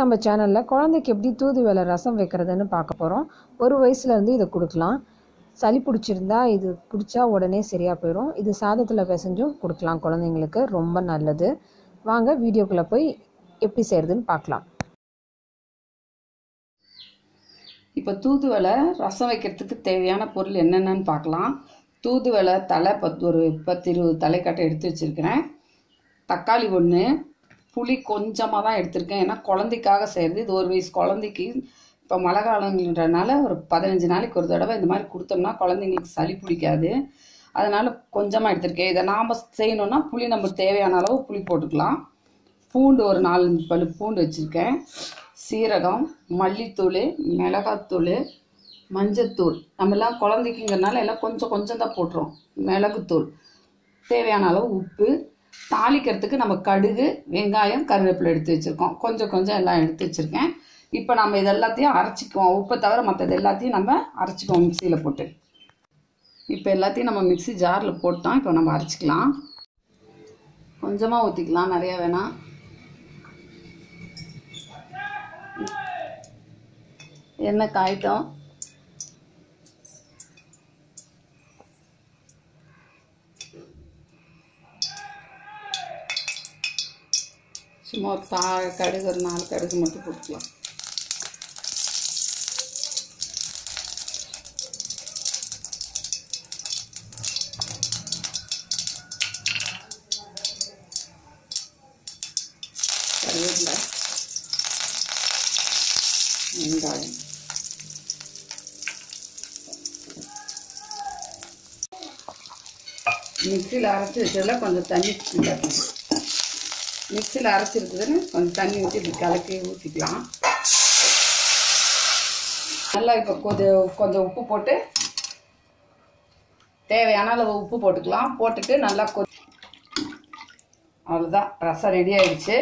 நம்ம சேனலில் குழந்தைக்கு எப்படி தூதுவளை ரசம் வைக்கிறதுன்னு பார்க்க போகிறோம் ஒரு வயசுலேருந்து இதை கொடுக்கலாம் சளி பிடிச்சிருந்தா இது குடித்தா உடனே சரியாக போயிடும் இது சாதத்தில் பிசைஞ்சும் கொடுக்கலாம் குழந்தைங்களுக்கு ரொம்ப நல்லது வாங்க வீடியோக்குள்ளே போய் எப்படி செய்கிறதுன்னு பார்க்கலாம் இப்போ தூதுவளை ரசம் வைக்கிறதுக்கு தேவையான பொருள் என்னென்னு பார்க்கலாம் தூதுவளை தலை பத்து ஒரு பத்து இருபது தலைக்கட்டை எடுத்து வச்சுருக்கிறேன் தக்காளி ஒன்று புளி கொஞ்சமாக தான் எடுத்திருக்கேன் ஏன்னா குழந்தைக்காக செய்கிறது இது ஒரு வயசு குழந்தைக்கு இப்போ மழை காலங்கன்றனால ஒரு பதினஞ்சு நாளைக்கு ஒரு தடவை இந்த மாதிரி கொடுத்தோம்னா குழந்தைங்களுக்கு சளி பிடிக்காது அதனால் கொஞ்சமாக எடுத்திருக்கேன் இதை நாம் செய்யணுன்னா புளி நம்ம தேவையான அளவு புளி போட்டுக்கலாம் பூண்டு ஒரு நாலஞ்சு பல்லு பூண்டு வச்சுருக்கேன் சீரகம் மல்லித்தூள் மிளகாத்தூள் மஞ்சத்தூள் நம்மலாம் குழந்தைக்குங்கிறனால எல்லாம் கொஞ்சம் கொஞ்சம் தான் போட்டுரும் மிளகுத்தூள் தேவையான அளவு உப்பு தாளிக்கிறதுக்கு நம்ம கடுகு வெங்காயம் கருவேப்பிலை எடுத்து வச்சுருக்கோம் கொஞ்சம் கொஞ்சம் எல்லாம் எடுத்து வச்சுருக்கேன் இப்போ நம்ம இது எல்லாத்தையும் அரைச்சிக்குவோம் உப்பை தவிர மற்றது எல்லாத்தையும் நம்ம அரைச்சிக்குவோம் மிக்சியில் போட்டு இப்போ எல்லாத்தையும் நம்ம மிக்சி ஜாரில் போட்டோம் இப்போ நம்ம அரைச்சிக்கலாம் கொஞ்சமாக ஊற்றிக்கலாம் நிறையா வேணாம் எண்ணெய் காயிட்டோம் சும்மா ஒரு தா கடுகு ஒரு நாலு கடுகு மட்டும் போட்டுக்கலாம் கருவேப்பிலை வெங்காயம் மிக்சியில் அரைச்சி வச்சதில் கொஞ்சம் தண்ணி ஊற்றிக்கலாம் மிக்சியில் அரைச்சிருக்குதுன்னு கொஞ்சம் தண்ணி ஊற்றி இப்படி கலக்கி ஊற்றிக்கலாம் நல்லா இப்போ கொஞ்சம் கொஞ்சம் உப்பு போட்டு தேவையான அளவு உப்பு போட்டுக்கலாம் போட்டுட்டு நல்லா கொ அவ்வளோதான் ரசம் ரெடி ஆயிடுச்சு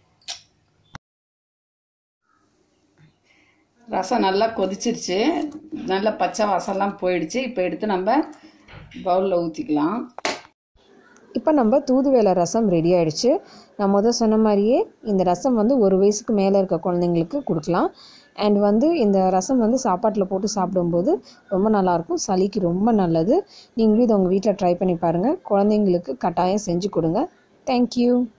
ரசம் நல்லா கொதிச்சிருச்சு நல்லா பச்சை வாசம்லாம் போயிடுச்சு இப்போ எடுத்து நம்ம பவுலில் ஊற்றிக்கலாம் இப்போ நம்ம தூதுவளை ரசம் ரெடி ஆயிடுச்சு நான் முதல் சொன்ன மாதிரியே இந்த ரசம் வந்து ஒரு வயசுக்கு மேலே இருக்க குழந்தைங்களுக்கு கொடுக்கலாம் அண்ட் வந்து இந்த ரசம் வந்து சாப்பாட்டில் போட்டு சாப்பிடும்போது ரொம்ப நல்லாயிருக்கும் சளிக்கு ரொம்ப நல்லது நீங்களும் இதை உங்கள் வீட்டில் ட்ரை பண்ணி பாருங்கள் குழந்தைங்களுக்கு கட்டாயம் செஞ்சு கொடுங்க தேங்க்யூ